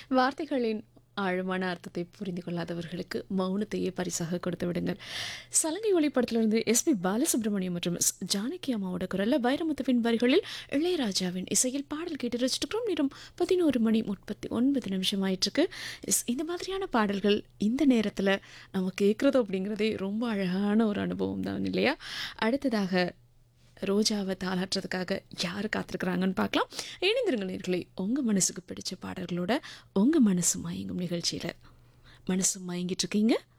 வார்த்தைகளின் ஆழமான அர்த்தத்தை புரிந்து கொள்ளாதவர்களுக்கு மௌனத்தையே பரிசாக கொடுத்து விடுங்கள் சலங்கை ஒளிப்படத்திலிருந்து எஸ்பி பாலசுப்ரமணியம் மற்றும் எஸ். ஜானகி அம்மாவோட குரல்ல வைரமுத்துவின் வரிகளில் இளையராஜாவின் இசையில் பாடல் கேட்டு ரசிச்சிருக்கிறோம் நேரம் பதினோரு மணி முப்பத்தி ஒன்பது நிமிஷம் ஆயிட்டிருக்கு எஸ் இந்த மாதிரியான பாடல்கள் இந்த நேரத்தில் நம்ம கேட்குறது அப்படிங்கிறதே ரொம்ப அழகான ஒரு அனுபவம் தான் இல்லையா அடுத்ததாக ரோஜாவை தாளாட்டுறதுக்காக யார் காத்திருக்கிறாங்கன்னு பார்க்கலாம் இணைந்திருங்க நேர்களே உங்கள் மனசுக்கு பிடிச்ச பாடல்களோட உங்கள் மனசு மயங்கும் நிகழ்ச்சியில் மனசு மயங்கிட்டு இருக்கீங்க